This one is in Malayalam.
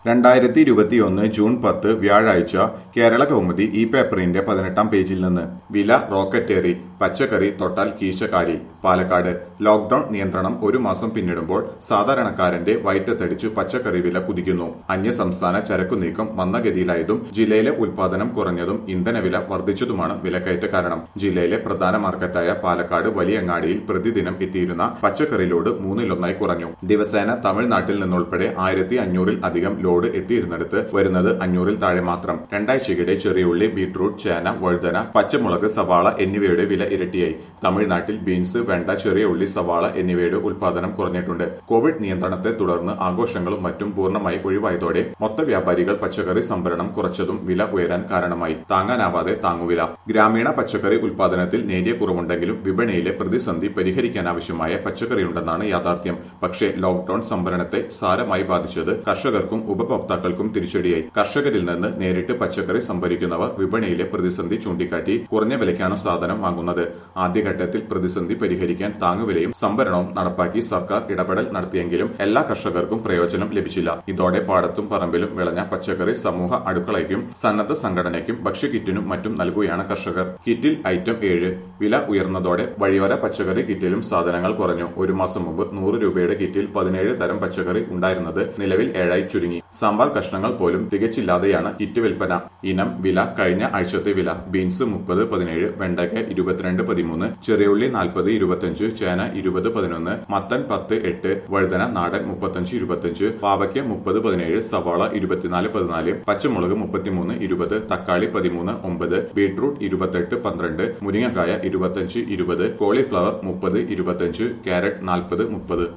രണ്ടായിരത്തി ഇരുപത്തിയൊന്ന് ജൂൺ പത്ത് വ്യാഴാഴ്ച കേരള കൗമുദി ഈ പേപ്പറിന്റെ പതിനെട്ടാം പേജിൽ നിന്ന് വില റോക്കറ്റേറി പച്ചക്കറി തൊട്ടാൽ കീശകാലി പാലക്കാട് ലോക്ഡൌൺ നിയന്ത്രണം ഒരു മാസം പിന്നിടുമ്പോൾ സാധാരണക്കാരന്റെ വയറ്റത്തടിച്ചു പച്ചക്കറി വില കുതിക്കുന്നു അന്യസംസ്ഥാന ചരക്കു നീക്കം മന്ദഗതിയിലായതും ജില്ലയിലെ ഉൽപാദനം കുറഞ്ഞതും ഇന്ധനവില വർദ്ധിച്ചതുമാണ് വിലക്കയറ്റ കാരണം ജില്ലയിലെ പ്രധാന മാർക്കറ്റായ പാലക്കാട് വലിയങ്ങാടിയിൽ പ്രതിദിനം എത്തിയിരുന്ന പച്ചക്കറി ലോഡ് മൂന്നിലൊന്നായി കുറഞ്ഞു ദിവസേന തമിഴ്നാട്ടിൽ നിന്നുൾപ്പെടെ ആയിരത്തി അഞ്ഞൂറിൽ അധികം ലോഡ് എത്തിയിരുന്നിടത്ത് വരുന്നത് അഞ്ഞൂറിൽ താഴെ മാത്രം രണ്ടാഴ്ചയ്ക്കിടെ ചെറിയുള്ളി ബീട്രൂട്ട് ചേന വഴുതന പച്ചമുളക് സവാള എന്നിവയുടെ വില ഇരട്ടിയായി തമിഴ്നാട്ടിൽ ബീൻസ് വെണ്ട ചെറിയ ഉള്ളി സവാള എന്നിവയുടെ ഉൽപാദനം കുറഞ്ഞിട്ടുണ്ട് കോവിഡ് നിയന്ത്രണത്തെ തുടർന്ന് ആഘോഷങ്ങളും മറ്റും പൂർണ്ണമായി ഒഴിവായതോടെ മൊത്ത വ്യാപാരികൾ പച്ചക്കറി സംഭരണം കുറച്ചതും വില ഉയരാൻ കാരണമായി താങ്ങാനാവാതെ താങ്ങുവില ഗ്രാമീണ പച്ചക്കറി ഉൽപാദനത്തിൽ നേരിയ കുറവുണ്ടെങ്കിലും വിപണിയിലെ പ്രതിസന്ധി പരിഹരിക്കാനാവശ്യമായ പച്ചക്കറിയുണ്ടെന്നാണ് യാഥാർത്ഥ്യം പക്ഷേ ലോക്ഡൌൺ സംഭരണത്തെ സാരമായി ബാധിച്ചത് കർഷകർക്കും ഉപഭോക്താക്കൾക്കും തിരിച്ചടിയായി കർഷകരിൽ നിന്ന് നേരിട്ട് പച്ചക്കറി സംഭരിക്കുന്നവർ വിപണിയിലെ പ്രതിസന്ധി ചൂണ്ടിക്കാട്ടി കുറഞ്ഞ വിലയ്ക്കാണ് സാധനം വാങ്ങുന്നത് ആദ്യഘട്ടത്തിൽ പ്രതിസന്ധി പരിഹരിക്കാൻ താങ്ങുവിലയും സംഭരണവും നടപ്പാക്കി സർക്കാർ ഇടപെടൽ നടത്തിയെങ്കിലും എല്ലാ കർഷകർക്കും പ്രയോജനം ലഭിച്ചില്ല ഇതോടെ പാടത്തും പറമ്പിലും വിളഞ്ഞ പച്ചക്കറി സമൂഹ അടുക്കളയ്ക്കും സന്നദ്ധ സംഘടനയ്ക്കും ഭക്ഷ്യകിറ്റിനും മറ്റും നൽകുകയാണ് കർഷകർ കിറ്റിൽ ഐറ്റം ഏഴ് വില ഉയർന്നതോടെ വഴിയോര പച്ചക്കറി കിറ്റിലും സാധനങ്ങൾ കുറഞ്ഞു ഒരു മാസം മുമ്പ് നൂറ് രൂപയുടെ കിറ്റിൽ പതിനേഴ് തരം പച്ചക്കറി ഉണ്ടായിരുന്നത് നിലവിൽ ഏഴായി ചുരുങ്ങി സാമ്പാർ കഷ്ണങ്ങൾ പോലും തികച്ചില്ലാതെയാണ് കിറ്റ് വിൽപ്പന ഇനം വില കഴിഞ്ഞ ആഴ്ചത്തെ വില ബീൻസ് മുപ്പത് പതിനേഴ് വെണ്ടയ്ക്ക ഇരുപത്തിരണ്ട് പതിമൂന്ന് ചെറിയുള്ളി നാൽപ്പത് ഇരുപത്തിയഞ്ച് ചേന ഇരുപത് പതിനൊന്ന് മത്തൻ പത്ത് എട്ട് വഴുതന നാടൻ മുപ്പത്തഞ്ച് ഇരുപത്തിയഞ്ച് പാവയ്ക്ക് മുപ്പത് പതിനേഴ് സവാള ഇരുപത്തിനാല് പതിനാല് പച്ചമുളക് മുപ്പത്തിമൂന്ന് ഇരുപത് തക്കാളി പതിമൂന്ന് ഒമ്പത് ബീട്രൂട്ട് ഇരുപത്തെട്ട് പന്ത്രണ്ട് മുരിങ്ങക്കായ ഇരുപത്തിയഞ്ച് ഇരുപത് കോളിഫ്ലവർ മുപ്പത് ഇരുപത്തിയഞ്ച് ക്യാരറ്റ് നാൽപ്പത് മുപ്പത്